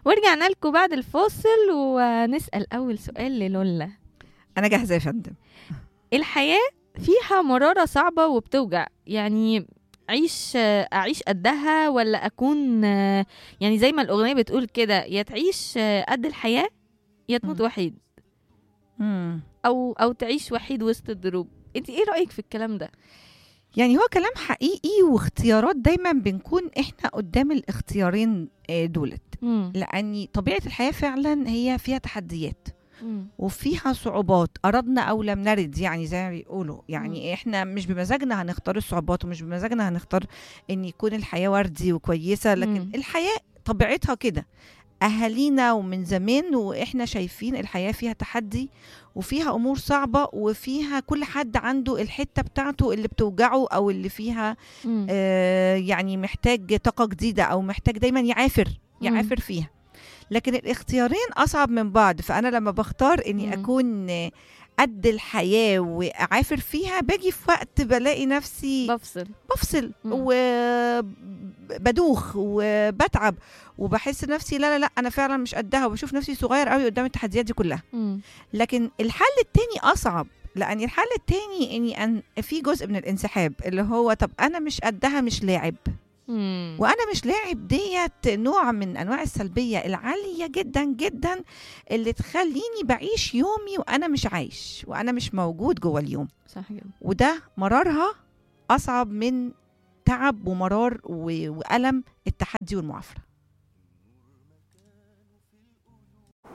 ورجعنا لكم بعد الفاصل ونسأل أول سؤال للولا انا جاهزه يا فندم الحياة فيها مرارة صعبة وبتوجع يعني عيش أعيش قدها ولا أكون يعني زي ما الأغنية بتقول كده يا تعيش قد الحياة يا تموت مم. وحيد مم. أو أو تعيش وحيد وسط الدروب انت ايه رأيك في الكلام ده؟ يعني هو كلام حقيقي واختيارات دايما بنكون احنا قدام الاختيارين آه، دولت مم. لان طبيعه الحياه فعلا هي فيها تحديات مم. وفيها صعوبات أردنا أو لم نرد يعني زي ما بيقولوا يعني إحنا مش بمزاجنا هنختار الصعوبات ومش بمزاجنا هنختار إن يكون الحياة وردي وكويسة لكن مم. الحياة طبيعتها كده أهالينا ومن زمان وإحنا شايفين الحياة فيها تحدي وفيها أمور صعبة وفيها كل حد عنده الحتة بتاعته اللي بتوجعه أو اللي فيها مم. آه يعني محتاج طاقة جديدة أو محتاج دايما يعافر مم. يعافر فيها لكن الاختيارين أصعب من بعض فأنا لما بختار إني مم. أكون قد الحياة وأعافر فيها باجي في وقت بلاقي نفسي بفصل بفصل مم. وبدوخ وبتعب وبحس نفسي لا لا لا أنا فعلا مش قدها وبشوف نفسي صغير قوي قدام التحديات دي كلها مم. لكن الحل التاني اصعب لان الحل التاني اني أن في جزء من الانسحاب اللي هو طب انا مش قدها مش لاعب مم. وانا مش لاعب ديت نوع من انواع السلبيه العاليه جدا جدا اللي تخليني بعيش يومي وانا مش عايش وانا مش موجود جوه اليوم صح كده وده مرارها اصعب من تعب ومرار و- والم التحدي والمعافره